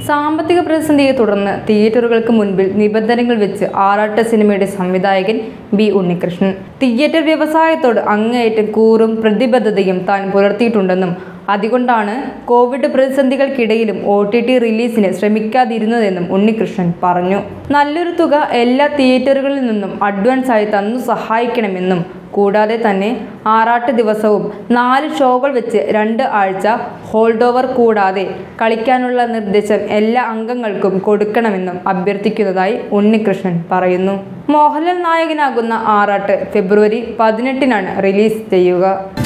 സാമ്പത്തിക പ്രതിസന്ധിയെ തുടർന്ന് തിയേറ്ററുകൾക്ക് മുൻപിൽ നിബന്ധനകൾ വെച്ച് ആറാട്ട് സിനിമയുടെ സംവിധായകൻ ബി ഉണ്ണികൃഷ്ണൻ തിയേറ്റർ വ്യവസായത്തോട് അങ്ങേയറ്റം കൂറും പ്രതിബദ്ധതയും താൻ പുലർത്തിയിട്ടുണ്ടെന്നും അതുകൊണ്ടാണ് കോവിഡ് പ്രതിസന്ധികൾക്കിടയിലും ഒ ടി ടി റിലീസിന് ശ്രമിക്കാതിരുന്നതെന്നും ഉണ്ണികൃഷ്ണൻ പറഞ്ഞു നല്ലൊരു തുക എല്ലാ തിയേറ്ററുകളിൽ നിന്നും അഡ്വാൻസ് ആയി തന്നു സഹായിക്കണമെന്നും കൂടാതെ തന്നെ ആറാട്ട് ദിവസവും നാല് ഷോകൾ വെച്ച് രണ്ട് ആഴ്ച ഹോൾഡ് ഓവർ കൂടാതെ കളിക്കാനുള്ള നിർദ്ദേശം എല്ലാ അംഗങ്ങൾക്കും കൊടുക്കണമെന്നും അഭ്യർത്ഥിക്കുന്നതായി ഉണ്ണികൃഷ്ണൻ പറയുന്നു മോഹൻലാൽ നായകനാകുന്ന ആറാട്ട് ഫെബ്രുവരി പതിനെട്ടിനാണ് റിലീസ് ചെയ്യുക